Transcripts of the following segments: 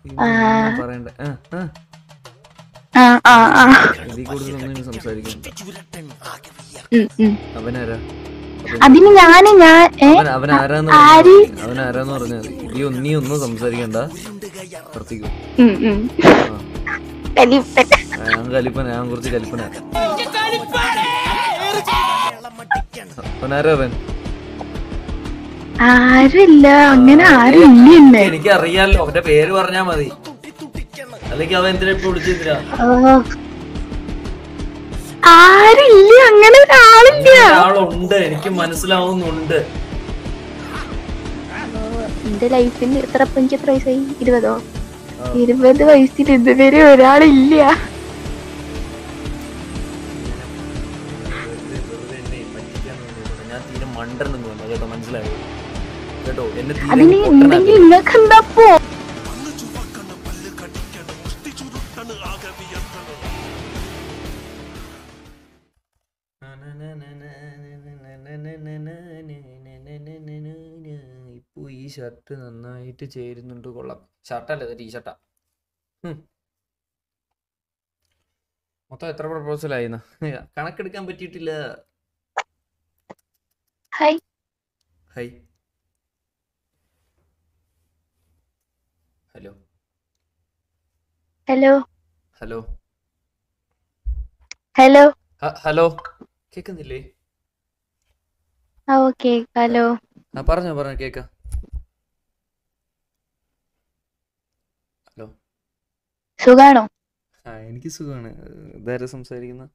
ഇതൊന്നും പറയണ്ട ആ, ആ. ആ ആ ആ ഇതിൽ കൂടുതലൊന്നും സംസാരിക്കണ്ട ഉം, ഉം. അവനാരാ അതിന് ഞാന് ഞാൻ ഏ അവൻ അവൻ ആരാന്ന് ആര്? പറഞ്ഞാ മതി. അവൻ ആരാന്ന് പറഞ്ഞാൽ മതി നീ ഒന്ന് നീ ഒന്നും സംസാരിക്കണ്ട പ്രത്യേകം ഉം, ഉം. കലിപ്പൻ. ഞാൻ കലിപ്പന ഞാൻ കുറച്ച് കലിപ്പന അവനാരാ അവൻ ആരുമില്ല അങ്ങനെ ആരും ഇല്ല എന്നെ എനിക്ക് അറിയാലോ അവന്റെ പേര് പറഞ്ഞാ മതി അല്ലെങ്കിൽ അവൻ എന്തിനാ ഇപ്പൊ വിളിച്ചില്ല ഓ. ആരില്ല അങ്ങനെ ഒരാളില്ല ഒരാളുണ്ട് എനിക്ക് മനസ്സിലാവുന്നുണ്ട് എന്റെ ലൈഫിൽ എത്ര ഇപ്പൊ എനിക്ക് എത്ര വയസ്സായി ഇരുപതോ ഇരുപത് വയസ്സിൽ ഇതുവരെ ഒരാളില്ല വെറുതെ വെറുതെ എന്നെ പറ്റിക്കാൻ നോക്കുന്നു. ഞാൻ തീരെ മണ്ടനെന്ന് തോന്നുന്നു കേട്ടോ മനസ്സിലായോ കേട്ടോ എന്നെ തീരെ അതിന് പൊട്ടനാക്കി. ഉണ്ടെങ്കിൽ നിങ്ങൾക്ക് എന്താ പോ ഇപ്പൊ ഈ ഷർട്ട് നന്നായിട്ട് ചേരുന്നുണ്ട് കൊള്ളാം ഷർട്ടല്ല ടീഷർട്ടാ മൊത്തം എത്ര പ്രപ്പോസൽ ആയിന്ന് കണക്കെടുക്കാൻ പറ്റിയിട്ടില്ല hi hi hello hello hello hello ഹ- ഹലോ കേക്കുന്നില്ലേ ആ ഓക്കെ ഹലോ ആ പറഞ്ഞോ പറഞ്ഞോ കേക്കാം ഹലോ സുഖാണോ ആ എനിക്ക് സുഖമാണ് ഇതാരാ സംസാരിക്കുന്ന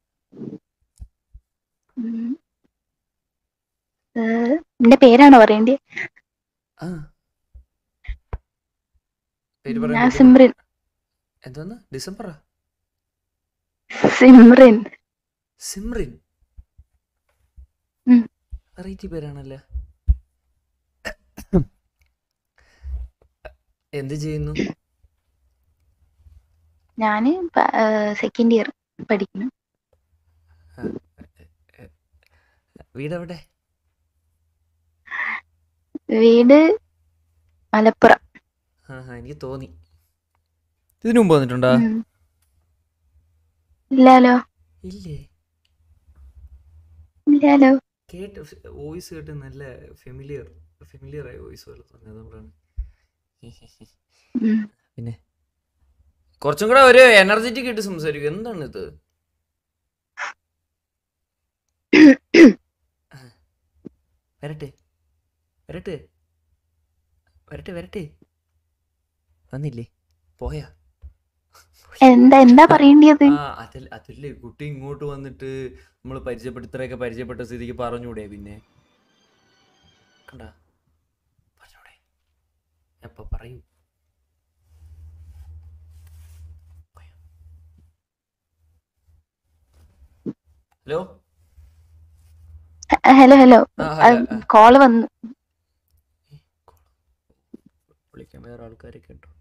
ഉം. ഏ, നിന്റെ പേരാണോ പറയണ്ടേ ആ പേര് ഞാൻ പറയാൻ സിമ്രൻ എന്തോന്ന് ഡിസംബറാ സിമ്രൻ സിമ്രിൻ ഉം. വെറൈറ്റി പേരാണല്ലേ എന്ത് ചെയ്യുന്നു ഞാന് സെക്കൻഡ് ഇയർ പഠിക്കുന്നു വീടെവിടെ വീട് മലപ്പുറം ആ ആ, എനിക്ക് തോന്നി ഇതിനു മുമ്പ് വന്നിട്ടുണ്ടാ ഉം. ഇല്ലാലോ ഇല്ലേ ഇല്ലാലോ കേട്ട് വോയിസ് കേട്ട് നല്ല ഫെമിലിയർ ഫെമിലിയർ ആയ വോയിസ് പോലെ തോന്നി അതുകൊണ്ടാണ് ഉം. പിന്നെ കുറച്ചും കൂടെ ഒരു എനർജറ്റിക് ആയിട്ട് സംസാരിക്കും എന്താണ് ഇത് ആ. വരട്ടെ വരട്ടെ വരട്ടെ വരട്ടെ വന്നില്ലേ പോയാ എന്താ എന്താ പറയേണ്ടത് ആ അതല്ല അതല്ലേ കുട്ടി ഇങ്ങോട്ട് വന്നിട്ട് നമ്മൾ പരിചയപ്പെട്ട ഇത്രയൊക്കെ പരിചയപ്പെട്ട സ്ഥിതിക്ക് പറഞ്ഞൂടെ പിന്നെ കണ്ട പറഞ്ഞൂടെ എപ്പ പറയൂ ഹലോ ഹലോ ഹലോ ആ ഹലോ ആ, കോള് വന്നു വിളിക്കാൻ വേറെ ആൾക്കാരൊക്കെ ഉണ്ടോ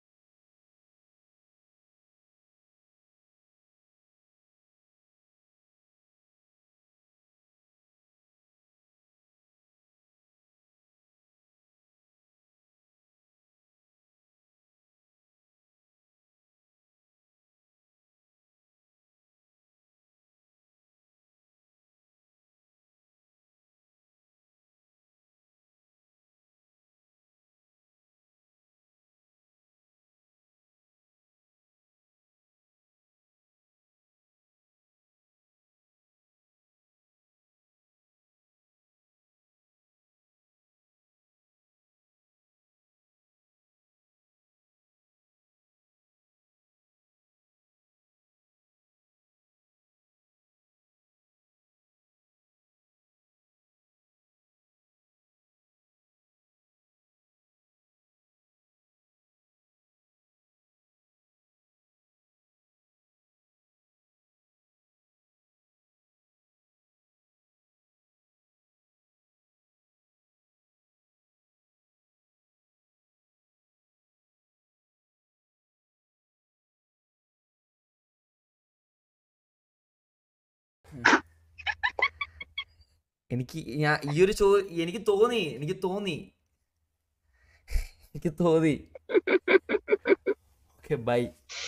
എനിക്ക് ഞാൻ ഈ ഒരു ചോ എനിക്ക് തോന്നി എനിക്ക് തോന്നി എനിക്ക് തോന്നി ഓക്കെ ബൈ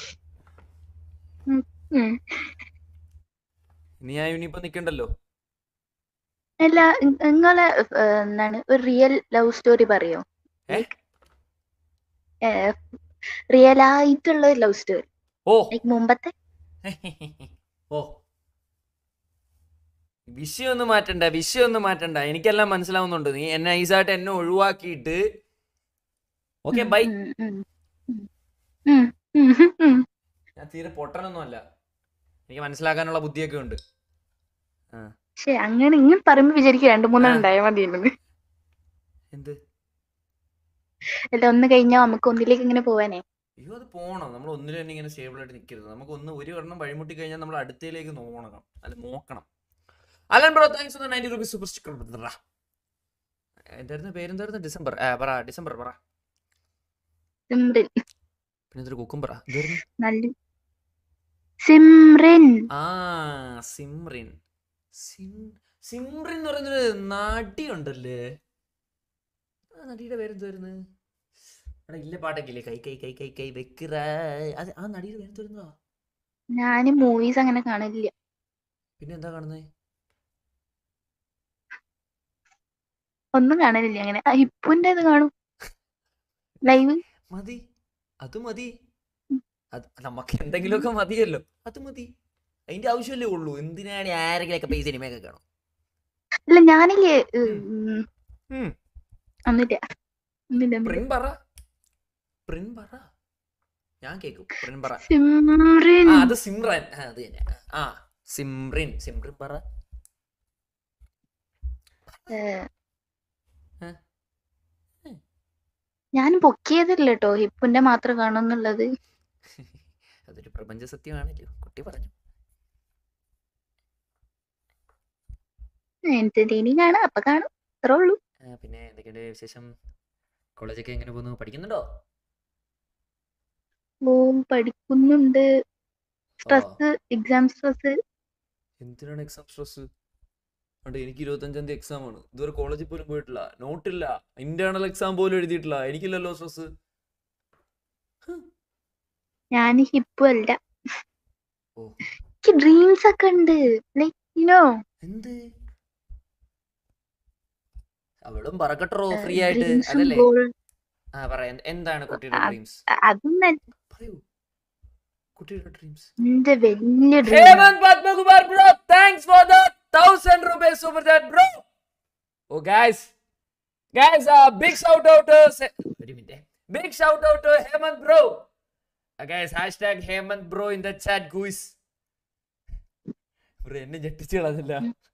ഉം. ഇനി ഞാൻ ഇനിയിപ്പോ നിക്കണ്ടല്ലോ അല്ല ഇ- നിങ്ങളെ ഏഹ്, എന്താണ് ഒരു റിയൽ ലവ് സ്റ്റോറി പറയോ ഏ? റിയൽ ആയിട്ടുള്ള ഒരു ലവ് സ്റ്റോറി ഓ ലൈക്ക് മുമ്പത്തെ ഓ വിഷയം ഒന്നും മാറ്റണ്ട വിഷയം ഒന്നും മാറ്റണ്ട എനിക്കെല്ലാം മനസ്സിലാവുന്നുണ്ട് നീ എന്നെ നൈസായിട്ട് എന്നെ ഒഴിവാക്കിയിട്ട് ഓക്കെ ബൈ ഉം, ഉം, ഉം. ഉം, ഉം, ഉം, ഉം. ഞാൻ തീരെ പൊട്ടനൊന്നും അല്ല എനിക്ക് മനസ്സിലാക്കാനുള്ള ബുദ്ധിയൊക്കെ ഉണ്ട് ആ പക്ഷെ അങ്ങനെ ഇങ്ങനെ പറയുമ്പോ വിചാരിക്കും രണ്ടു ആ. മൂന്നെണ്ണം ഉണ്ടായാൽ മതി എന്നത് എന്ത് അല്ല ഒന്ന് കഴിഞ്ഞാൽ നമുക്ക് ഒന്നിലേക്ക് ഇങ്ങനെ പോവാനേ അയ്യോ അത് പോണം നമ്മൾ ഒന്നിലും തന്നെ ഇങ്ങനെ സ്റ്റേബിൾ ആയിട്ട് നിൽക്കരുത് നമുക്ക് ഒന്ന് ഒരു എണ്ണം വഴിമുട്ടി കഴിഞ്ഞാൽ നമ്മൾ അടുത്തയിലേക്ക് നോക്കണം അല്ല നോക്കണം Alan bro thanks for ninety rupees super sticker എന്തായിരുന്നു പേരെന്തായിരുന്നു ഡിസംബർ ആ പറ ഡിസംബർ പറ സിമ്രൻ പിന്നെ ഇതൊരു കുക്കുംബറ എന്തായിരുന്നു നല്ല സിമ്രൻ ആ സിമ്രിൻ സിം സിമ്രിൻ എന്ന് പറയുന്നൊരു നടി ഉണ്ടല്ലേ ആ നടിയുടെ പേരെന്തായിരുന്നു എടാ ഇല്ല പാട്ടൊക്കെ ഇല്ലേ കൈ കൈ കൈ കൈ കൈ വെക്കിറ അത് ആ നടിയുടെ പേരെന്തായിരുന്നോ ഞാന് മൂവീസ് അങ്ങനെ കാണില്ല പിന്നെ എന്താ കാണുന്നത് ഒന്നും കാണലില്ല അങ്ങനെ ആ ഹിപ്പുന്റെ ഇത് കാണും ലൈവ് മതി അത് മതി അത് നമുക്ക് എന്തെങ്കിലുമൊക്കെ മതിയല്ലോ അത് മതി അതിന്റെ ആവശ്യമല്ലേ ഉള്ളൂ എന്തിനാണ് ആരെങ്കിലൊക്കെ പൈസ സിനിമയൊക്കെ കാണും അല്ല ഞാനില്ലേ ഉം, ഉം. ഒന്നുമില്ല ഒന്നുമില്ല ഒന്നുമില്ല. പ്രിൻ പറ പ്രിൻ പറ ഞാൻ കേക്കും പ്രിൻ പറ സിമ്രൻ ആ അത് സിമ്രൻ ആ, അത് തന്നെ ആ സിമ്രിൻ സിമ്രിൻ പറ ഏഹ്, ഏ? ഞാൻ പൊക്കിയതില്ല കേട്ടോ ഹിപ്പുന്റെ മാത്രം കാണുന്നുള്ളത് അതൊരു പ്രപഞ്ച സത്യമാണല്ലോ കുട്ടി പറഞ്ഞു എന്റർടൈനിങ് ആണ് അപ്പൊ കാണും അത്രേ ഉള്ളൂ ആ, പിന്നെ എന്തൊക്കെയുണ്ട് വിശേഷം കോളേജൊക്കെ എങ്ങനെ പോകുന്നു പഠിക്കുന്നുണ്ടോ ഓ പഠിക്കുന്നുണ്ട് സ്ട്രെസ് എക്സാം സ്ട്രെസ് എന്തിനാണ് എക്സാം സ്ട്രെസ് അണ്ട് എനിക്ക് ഇരുപത്തഞ്ചാം തീയതി എക്സാം ആണ് ഇതുവരെ കോളേജിൽ പോലും പോയിട്ടില്ല നോട്ടില്ല ഇന്റേണൽ എക്സാം പോലും എഴുതിയിട്ടില്ല എനിക്കില്ലല്ലോ സ്ട്രെസ് ഞാൻ ഹിപ്പു അല്ല ഓ. എനിക്ക് ഡ്രീംസ് ഒക്കെ ഉണ്ട് ലൈക്ക് യുനോ എന്ത് അവളും പറക്കട്ടോ ഫ്രീ ആയിട്ട് ഡ്രീംസും അതല്ലേ ഗോൾ ആ പറ എന്ത്- എന്താണ് കുട്ടിയുടെ ആ, ഡ്രീംസ് അതൊന്നും പറയൂ കുട്ടിയുടെ ഡ്രീംസ് എന്റെ വലിയ dream Hemant Padmakumar bro thanks for the thousand rupees super chat bro oh guys guys big shout out ഒരു minute big shout out Hemant bro guys hashtag Hemant bro in the chat ഗൂസ് ബ്രോ എന്നെ ഞെട്ടിച്ചു കളഞ്ഞില്ല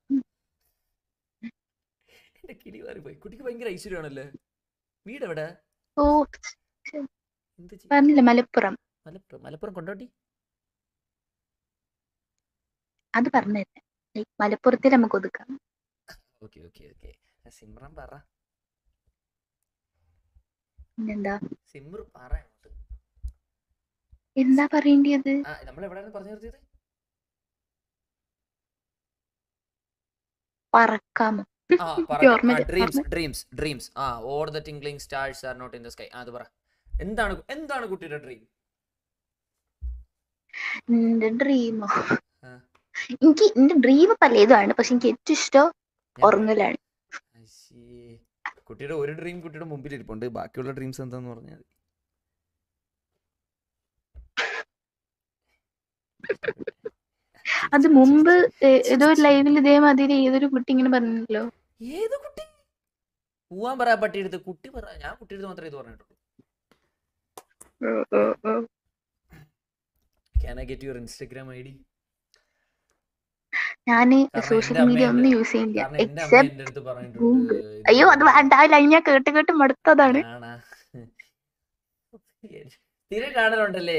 എന്റെ കിളി മാറി പോയി കുട്ടിക്ക് ഭയങ്കര ഐശ്വര്യമാണല്ലേ വീട് എവിടെ ഓ എന്ത് ചെയ്യും? പറഞ്ഞില്ല മലപ്പുറം മലപ്പുറം മലപ്പുറം കൊണ്ടോട്ടി അത് പറഞ്ഞുതരാം ലൈക്ക് മലപ്പുറത്തിൽ നമുക്ക് ഒതുക്കാം ഓക്കെ ഓക്കെ ഓക്കെ സിമ്രൻ പറ പിന്നെന്താ സിമ്ര പറ അങ്ങോട്ട് എന്താ പറയേണ്ടത് ആ നമ്മൾ എവിടെയാണ് പറഞ്ഞു നിർത്തിയത് പറക്കാമോ ആ എനിക്ക് ഓർമ്മയില്ല. ഡ്രീംസ് പറഞ്ഞോ. ഡ്രീംസ് ഡ്രീംസ് ആ or the tingling stars are not in the sky അത് പറ എന്താണ് എന്താണ് കുട്ടിയുടെ ഡ്രീം എന്റെ ഡ്രീമോ ആ. എനിക്ക് എന്റെ ഡ്രീം പലതുമാണ് പക്ഷെ എനിക്ക് ഏറ്റവും ഇഷ്ടം ഉറങ്ങലാണ് കുട്ടിയുടെ ഒരു ഡ്രീം കുട്ടിയുടെ മുമ്പിൽ ഇരിപ്പുണ്ട് ബാക്കിയുള്ള ഡ്രീംസ് എന്താന്ന് പറഞ്ഞാൽ അത് മുമ്പ് ഏ- ഏതോ ഒരു ലൈവിൽ ഇതേമാതിരി ഏതൊരു കുട്ടി ഇങ്ങനെ പറഞ്ഞല്ലോ ഏത് കുട്ടി പോവാൻ പറ പട്ടിയെടുത്ത് കുട്ടി പറ ഞാൻ കുട്ടിയെടുത്ത് മാത്രമേ ഇത് പറഞ്ഞിട്ടുള്ളൂ can I get your Instagram I D ഞാന് കാരണം സോഷ്യൽ എന്റെ മീഡിയ അമ്മ ഒന്നും എന്റെ- യൂസ് ചെയ്യില്ല കാരണം എന്റെ അമ്മ എക്സെപ്റ്റ് എന്റെ അടുത്ത് ഗൂഗിൾ പറഞ്ഞിട്ടുണ്ട് ഇത് അയ്യോ അത് വേണ്ട ആ ലൈൻ ഞാൻ കേട്ട് കേട്ട് മടുത്തതാണ് ആണാ തീരെ കാണലുണ്ടല്ലേ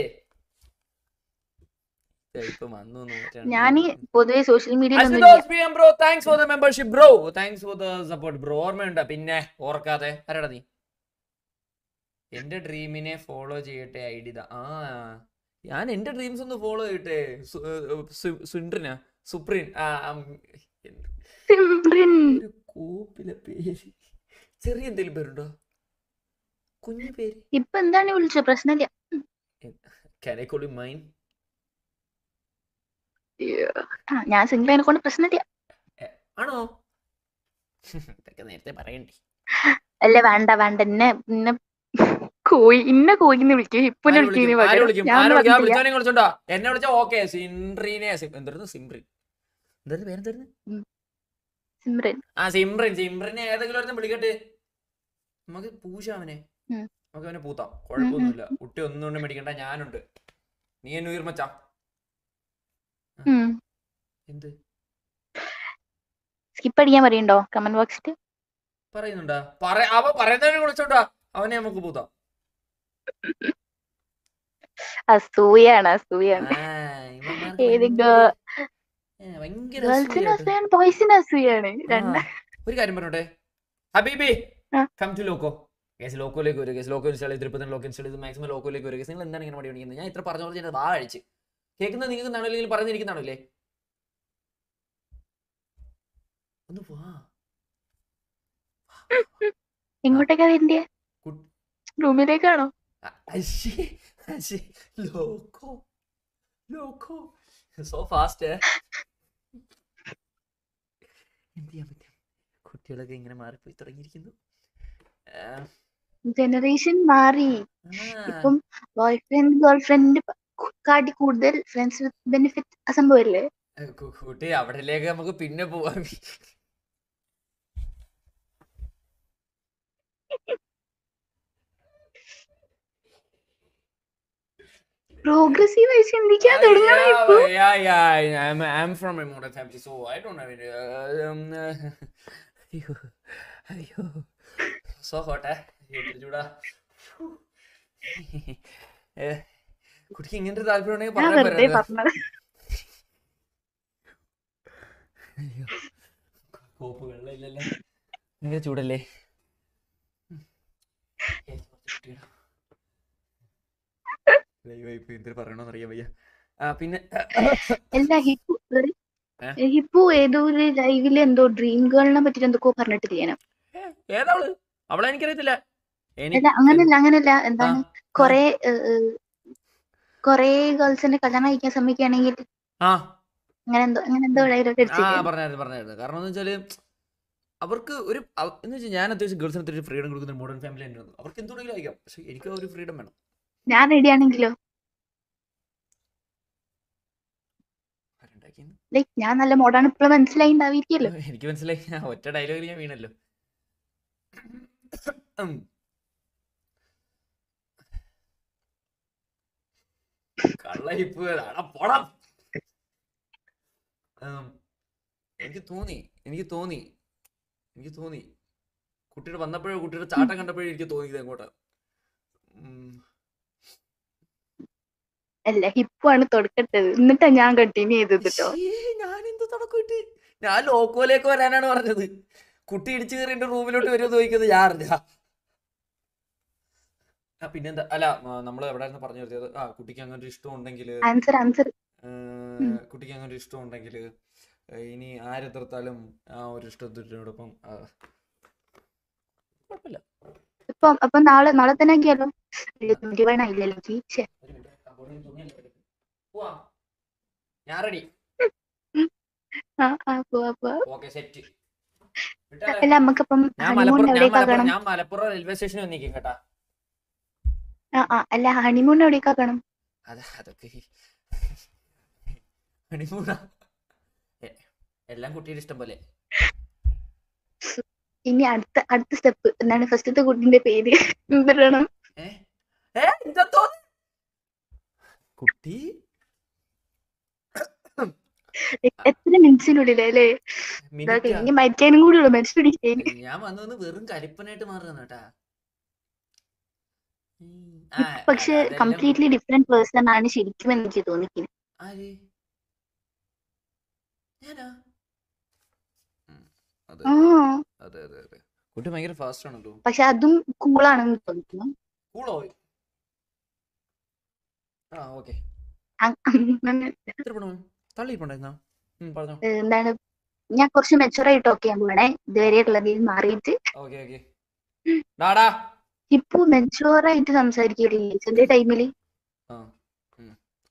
ഇപ്പൊ വന്നു ഞാന് പൊതുവെ സോഷ്യൽ മീഡിയയിൽ ഒന്നും അശ്വിതോസ് P M bro thanks for the membership bro thanks for the support bro ഓർമ്മയുണ്ടോ പിന്നെ ഓർക്കാതെ ആരാടാ നീ എന്റെ ഡ്രീമിനെ ഫോളോ ചെയ്യട്ടെ ഐ ഡി ആ ഞാൻ എന്റെ ഡ്രീംസ് ഒന്ന് ഫോളോ ചെയ്യട്ടെ സു- ഏർ, സു- സുൻഡ്രിനാ സുപ്രീൻ ആ ഉം, എന്ത് സിമ്രൻ ഒരു കോപ്പിലെ പേര് ചെറിയ എന്തെങ്കിലും പേരുണ്ടോ കുഞ്ഞു പേര് ഇപ്പൊ എന്താണ് വിളിച്ചത് പ്രശ്നമില്ല Can I call you mine? ആ ഞാൻ സിംഗിൾ അതിനെ കൊണ്ട് പ്രശ്നമില്ല ആണോ ഇതൊക്കെ നേരത്തെ പറയണ്ടേ അല്ല വേണ്ട വേണ്ട എന്നെ എന്നെ കോയി ഇന്ന കോയിന്ന് വിളിക്കും ഹിപ്പുനെ ആര് വിളിക്കും? വിളിക്കുന്നതിന് ആര് പകരം വിളിക്കും? ഞാൻ ആര് വിളിക്കും? ആ പറഞ്ഞില്ല വിളിച്ചവനെ വിളിച്ചോണ്ടോ എന്നെ വിളിച്ചാ ഓക്കെ സിൻട്രീനെ സിം- എന്തായിരുന്നു സിംബ്രിൻ എന്തായിരുന്നു പേരെന്തായിരുന്നു സിമ്രൻ ആ സിംബ്രിൻ സിംബ്രിനെ ഏതെങ്കിലും ഒരുത്തൻ വിളിക്കട്ടെ നമുക്ക് പൂശ അവനെ ഉം. നമുക്ക് അവനെ പൂത്താം കുഴപ്പമൊന്നുമില്ല കുട്ടി ഒന്നും കൊണ്ട് മേടിക്കണ്ട ഞാനുണ്ട് നീ എന്നെ ഉയർമച്ചാ ഉം എന്ത് സ്കിപ്പ് അടിക്കാൻ പറയണ്ടോ കമന്റ് ബോക്സിൽ പറയുന്നുണ്ടാ പറ അവ പറയുന്നവനെ വിളിച്ചോണ്ടാ അവനെ നമുക്ക് പൂത്താം അസൂയാണ് അസൂയാണ് ആ, ഇവന്മാർക്ക് ഏത് ഭയങ്കര- ഗേ- ഏ, ഭയങ്കര ഗേൾസിന് അസൂയാട്ടോ. അസൂയാണ് ബോയ്സിന് അസൂയാണ് രണ്ട ആ, ഒരു കാര്യം പറഞ്ഞോട്ടെ ഹബീബി ആ. കം ടു ലോക്കോ കേസ് ലോക്കോയിലേക്ക് വരും കേസ് ലോക്കോ ഇൻസ്റ്റാൾ ചെയ്ത് തിരുപ്പതി ലോക്കോ ഇൻസ്റ്റാൾ ചെയ്ത് മാക്സിമം ലോക്കോയിലേക്ക് വരും കേസ് നിങ്ങൾ എന്താണ് ഇങ്ങനെ മടി കാണിക്കുന്നത് ഞാൻ ഇത്ര പറഞ്ഞ പോലെ ഞാൻ വാ അഴിച്ച് കേൾക്കുന്നത് നിങ്ങൾക്ക് നാണോ അല്ലെങ്കിൽ പറഞ്ഞിരിക്കുന്നതാണല്ലേ ഒന്ന് വാ എങ്ങോട്ടേക്കാ വരണ്ടേ കുട്ട്- റൂമിലേക്കാണോ അ- അശ്ശി, അശ്ശി, ലോക്കോ ലോക്കോ സോ ഫാസ്റ്റ് എന്ത് ചെയ്യാൻ പറ്റും കുട്ടികളൊക്കെ ഇങ്ങനെ മാറിപ്പോയി തുടങ്ങിയിരിക്കുന്നു ആ, ജനറേഷൻ മാറി ആ, ഇപ്പം ബോയ് ഫ്രണ്ട് ഗേൾ ഫ്രണ്ട് കാട്ടി കൂടുതൽ ഫ്രണ്ട്സ് വിത്ത് ബെനിഫിറ്റ് സംഭവല്ലേ കു- കുട്ടി അവിടേക്ക് നമുക്ക് പിന്നെ പോവാം പ്രോഗ്രസീവ് ആയി ചിന്തിക്കാൻ തുടങ്ങണം ഇപ്പൊ yeah, yeah, yeah. I'm, I'm from a modern family, so I don't have any. Uh, um, uh, അയ്യോ അയ്യോ സോ ഹോട്ടെ ചൂടാ ഏ, കുട്ടിക്ക് ഇങ്ങനത്തെ ഒരു താല്പര്യം ഉണ്ടെങ്കിൽ ഞാൻ പറയാൻ വെറുതെ പറ്റില്ല പറഞ്ഞത് അയ്യോ കോപ്പ് വെള്ളം ഇല്ലല്ലോ ഭയങ്കര ചൂടല്ലേ ഉം. ഏയ്, കുറച്ച് കുട്ടികളാ. ദൈവമേ, ഇപ്പൊ എന്തൊരു പറയണോന്ന് അറിയാൻ വയ്യ ആ പിന്നെ എല്ലാ ഹിപ്പു sorry. ഏ? ഹിപ്പു ഏതോ ഒരു ലൈവില് എന്തോ ഡ്രീം ഗേളിനെ പറ്റിട്ട് എന്തൊക്കെയോ പറഞ്ഞിട്ടില്ലേ ഞാൻ ഏ, ഏതാവള് അവളെ എനിക്കറിയത്തില്ല എനിക്ക് അല്ല അങ്ങനല്ല അങ്ങനല്ല ആ, എന്താണ് കൊറേ കൊറേ ഗേൾസിനെ കല്യാണം കഴിക്കാൻ ശ്രമിക്കുകയാണെങ്കിൽ ആ അങ്ങനെ എന്തോ അങ്ങനെ എന്തോ ഡയലോഗ് ആ അടിച്ചില്ലേ പറഞ്ഞായിരുന്നു പറഞ്ഞായിരുന്നു കാരണം എന്ന് വെച്ചാല് അവർക്ക് ഒരു അവ- എന്ന് വെച്ചാൽ ഞാൻ അത്യാവശ്യം ഗേൾസിന് അത്യാവശ്യം ഫ്രീഡം കൊടുക്കുന്ന മോഡേൺ ഫാമിലി തന്നെയാണ് അവർക്ക് എന്തുകൊണ്ടെങ്കിലും അയക്കാം പക്ഷെ എനിക്ക് ആ ഒരു ഫ്രീഡം വേണം ഞാൻ റെഡി ആണെങ്കിലോ ആരുണ്ടാക്കിയെന്ന്? ലൈക്ക് ഞാൻ നല്ല മോഡാണ് ഇപ്പോഴും മനസ്സിലായി ഉണ്ടാവില്ലല്ലോ എനിക്ക് മനസ്സിലായി ആ ഒറ്റ ഡയലോഗിൽ ഞാൻ വീണല്ലോ ഉം. കള്ളയിപ്പ് അടാ പോടാ ഉം. എനിക്ക് തോന്നി എനിക്ക് തോന്നി എനിക്ക് തോന്നി കുട്ടിയുടെ വന്നപ്പോഴോ കുട്ടിയുടെ ചാട്ടം കണ്ടപ്പോഴേ എനിക്ക് തോന്നിയത് അങ്ങോട്ടാ ഉം. അല്ല ഹിപ്പു ആണ് തുടക്കട്ടത് എന്നിട്ടാ ഞാൻ കണ്ടിന്യൂ ചെയ്തത് കേട്ടോ ശ്ശേ, ഞാനെന്ത് തുടക്കമിട്ട് ഞാൻ ലോക്കോയിലേക്ക് വരാനാണ് പറഞ്ഞത് കുട്ടി ഇടിച്ചു കയറി എന്റെ റൂമിലോട്ട് വരുമെന്ന് ചോദിക്കുന്നത് ഞാൻ അറിഞ്ഞ ആ പിന്നെന്താ അല്ല നമ്മൾ എവിടെയായിരുന്നു പറഞ്ഞു നിർത്തിയത് ആ കുട്ടിക്ക് അങ്ങനെ ഒരു ഇഷ്ടം ഉണ്ടെങ്കിൽ ആൻസർ ആൻസർ കുട്ടിക്ക് അങ്ങനെ ഒരു ഇഷ്ടം ഉണ്ടെങ്കിൽ ഇനി ആര് എതിർത്താലും ആ ഒരു ഇഷ്ടത്തിനോടൊപ്പം ആ, കുഴപ്പമില്ല ഇപ്പൊ അപ്പൊ നാളെ നാളെ തന്നെ ആക്കിയാലോ ട്വന്റി വൺ ആയില്ലല്ലോ എനിക്ക് ശ്ശെ. ഒരു minute, കബോർഡിൽ തുണിയല്ലേ കിടക്കുന്നത്. പോവാ ഞാൻ റെഡി ആ ആ പോവാ പോവാ ഓക്കെ സെറ്റ് അല്ല നമുക്കപ്പം ഞാൻ ഹണിമൂൺ മലപ്പുറം ഞാൻ എവിടേക്ക് മലപ്പുറം ആക്കണം ഞാൻ മലപ്പുറം റെയിൽവേ സ്റ്റേഷനിൽ വന്നിരിക്കും കേട്ടാ ആ ആ അല്ല ഹണിമൂൺ എവിടേക്ക് ആക്കണം അത് അതൊക്കെ ഹണിമൂണാ എ- എല്ലാം കുട്ടിയുടെ ഇഷ്ടം പോലെ ഇനി അടുത്ത അടുത്ത സ്റ്റെപ്പ് എന്താണ് ഫസ്റ്റത്തെ കുട്ടിന്റെ പേര് എന്തിടണം ഏ ഏ എന്താ തോന്നി കുട്ടി എത്ര മിനിറ്റ്സിനുള്ളിൽ അല്ലേ ഇതൊക്കെ മിനിറ്റാ ഇനി മരിക്കാനും കൂടി ഉള്ളു മരിച്ചു പിടിക്കാൻ ഞാൻ വന്നത് വെറും കലിപ്പനായിട്ട് മാറുന്ന കേട്ടാ ഉം. ആ, പക്ഷെ അല്ല, അതെല്ലാം കംപ്ലീറ്റ്ലി ഡിഫറെന്റ് പേഴ്സൺ ആണ് ശരിക്കും എനിക്ക് തോന്നിക്കുന്നത് ആര് ഞാനാ ഉം, അതെ ആ അതെ അതെ അതെ കുട്ടി ഭയങ്കര ഫാസ്റ്റ് ആണല്ലോ പക്ഷെ അതും കൂളാണെന്ന് തോന്നുന്നു കൂളോ ആ ഓക്കെ അ- അങ്ങനെ, എത്ര പണം തള്ളിയിട്ടുണ്ടായിരുന്നോ ഉം പറഞ്ഞോ ഏ, എന്താണ് ഞാൻ കുറച്ച് മെച്ചുവർ ആയിട്ട് ഓക്കെ പോണേ ഇതുവരെ ഉള്ളതിൽ മാറിയിട്ട് ഓക്കെ ഓക്കെ ഡാടാ ഇപ്പൊ മെച്ചുവർ ആയിട്ട് സംസാരിക്കില്ലേ ചില ടൈമില് ആ ഉം.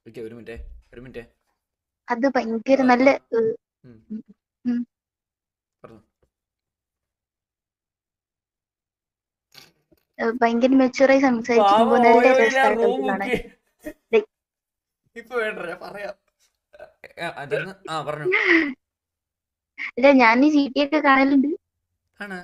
ഓക്കെ ഒരു മിനിറ്റ് ഒരു മിനിറ്റ് അത് ഭയങ്കര നല്ല ഏഹ്, ഉം. ഉം. പറഞ്ഞോ. ഏഹ്, ഭയങ്കര മെച്ചുറായി സംസാരിക്കുമ്പോ നല്ല രസമായിട്ട് കാണാൻ ദേ. ഇപ്പൊ വേണ്ട പറയാം ആ, അതൊന്ന് ആ പറഞ്ഞു അല്ല ഞാൻ ഈ ജി ടി ഒക്കെ കാണലുണ്ട് ആണ്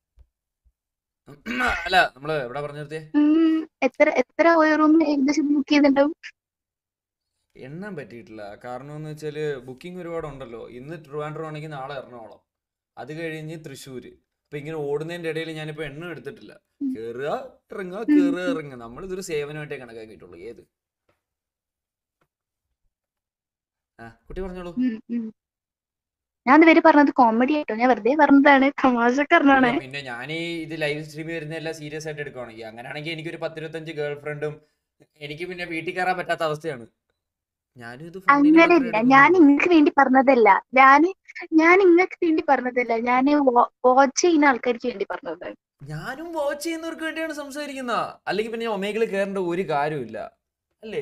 അല്ല നമ്മള് എവിടെ പറഞ്ഞു നിർത്തിയേ ഉം, എത്ര എത്ര റൂം ഏകദേശം ബുക്ക് ചെയ്തിട്ടുണ്ടാവും എണ്ണാൻ പറ്റിയിട്ടില്ല കാരണം എന്ന് വെച്ചാല് ബുക്കിംഗ് ഒരുപാട് ഉണ്ടല്ലോ ഇന്ന് ട്രിവാൻഡ്രം ആണെങ്കിൽ നാളെ എറണാകുളം അത് കഴിഞ്ഞ് തൃശ്ശൂര് അപ്പൊ ഇങ്ങനെ ഓടുന്നതിന്റെ ഇടയിൽ ഞാനിപ്പോ എണ്ണം എടുത്തിട്ടില്ല കേറുക ഇറങ്ങുക കേറുക ഇറങ്ങുക നമ്മൾ ഇതൊരു സേവനമായിട്ടേ കണക്കാക്കിയിട്ടുള്ളൂ ഏത് ആ കുട്ടി പറഞ്ഞോളൂ ഉം, ഉം. ഞാൻ ഇതുവരെ പറഞ്ഞത് കോമഡി ആയിട്ടോ ഞാൻ വെറുതെ പറഞ്ഞതാണ് തമാശക്കാരനാണ് ഇല്ല, പിന്നെ ഞാൻ ഈ ഇത് ലൈവ് സ്ട്രീമിൽ വരുന്ന എല്ലാം സീരിയസ് ആയിട്ട് എടുക്കുകയാണെങ്കിൽ അങ്ങനെയാണെങ്കിൽ എനിക്കൊരു പത്തിരുപത്തഞ്ച് ഗേൾ ഫ്രണ്ടും എനിക്ക് പിന്നെ വീട്ടിൽ കയറാൻ പറ്റാത്ത അവസ്ഥയാണ് ഞാനും ഇത് ഫണ്ണിന് മാത്രമേ അങ്ങനെയല്ല ഞാൻ എടുക്കുന്നുള്ളൂ. ഇങ്ങക്ക് വേണ്ടി പറഞ്ഞതല്ല ഞാൻ ഞാൻ ഇങ്ങക്ക് വേണ്ടി പറഞ്ഞതല്ല ഞാൻ വാച്ച് ചെയ്യുന്ന ആൾക്കാർക്ക് വേണ്ടി പറഞ്ഞതാണ് ഞാനും വാച്ച് ചെയ്യുന്നവർക്ക് വേണ്ടിയാണ് സംസാരിക്കുന്ന അല്ലെങ്കിൽ പിന്നെ ഒമേഗിൽ കയറേണ്ട ഒരു കാര്യമില്ല അല്ലേ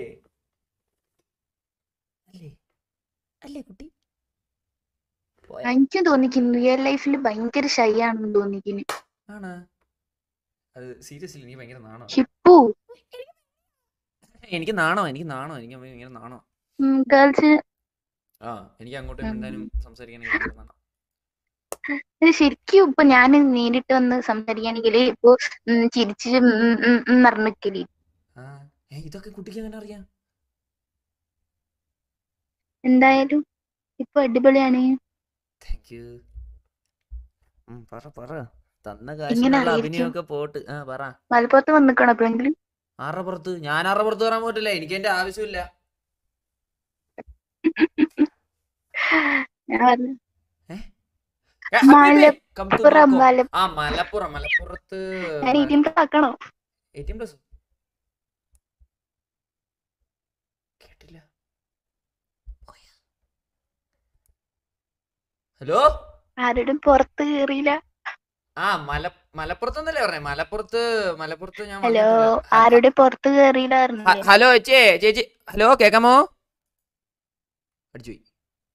അല്ലേ അല്ലേ കുട്ടി പോയാ? എനിക്കും തോന്നിക്കുന്നു റിയൽ ലൈഫിൽ ഭയങ്കര ഷൈ ആണെന്ന് തോന്നിക്കുന്നു ആണ് അത് സീരിയസ്ലി എനിക്ക് ഭയങ്കര നാണോ ഹിപ്പു എനിക്ക് നാണോ എനിക്ക് നാണോ എനിക്ക് ഭയങ്കര നാണോ ഗേൾസ് ആ എനിക്ക് അങ്ങോട്ടും ഉം. മിണ്ടാനും സംസാരിക്കാനും ഭയങ്കര നാണോ ശരിക്കും ഇപ്പൊ ഞാൻ നേരിട്ട് വന്ന് സംസാരിക്കുകയാണെങ്കിൽ ഇപ്പൊ ഉം, ചിരിച്ച് ഉം, ഉം, ഉം, ഉം നടന്നിക്കല് ആ ഏ, ഇതൊക്കെ കുട്ടിക്ക് എങ്ങനെ അറിയാം എന്തായാലും ഇപ്പൊ അടിപൊളിയാണ് താങ്ക് യു പറ പറ തന്ന ഇങ്ങനെ കാശിനുള്ള അറിയിക്കും. അഭിനയമൊക്കെ പോട്ട് ആ പറ മലപ്പുറത്ത് വന്നിക്കണം എപ്പോഴെങ്കിലും ആരുടെ പുറത്ത് ഞാൻ ആരുടെ പുറത്ത് പറയാൻ പറ്റില്ല എനിക്ക് എന്റെ ആവശ്യമില്ല ഞാൻ പറഞ്ഞു, ഏ, ഹബീബേ, come to മലപ്പുറം നോക്കോ. മല ആ മലപ്പുറം മലപ്പുറത്ത് ഞാൻ എയ്റ്റീൻ ആക്കണോ എയ്റ്റീൻ പ്ലസ് കേട്ടില്ല ഹലോ ആരോടും പുറത്ത് കേറിയില്ല ആ മല മലപ്പുറത്തൊന്നല്ലേ പറഞ്ഞേ മലപ്പുറത്ത് മലപ്പുറത്ത് ഞാൻ ഹലോ വന്നിട്ടില്ല. ഹ- ആരോടും പുറത്ത് കേറിയില്ല ഹ- പറഞ്ഞില്ലേ ഹലോ ചേച്ചി ചേച്ചി ഹലോ കേക്കാമോ അടിച്ചുപോയി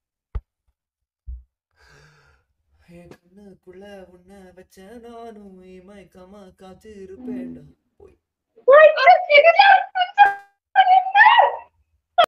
கண்ணுக்குள்ள உன்னை வச்ச நானும் இமை கம காத்திருப்பேன்டா போய்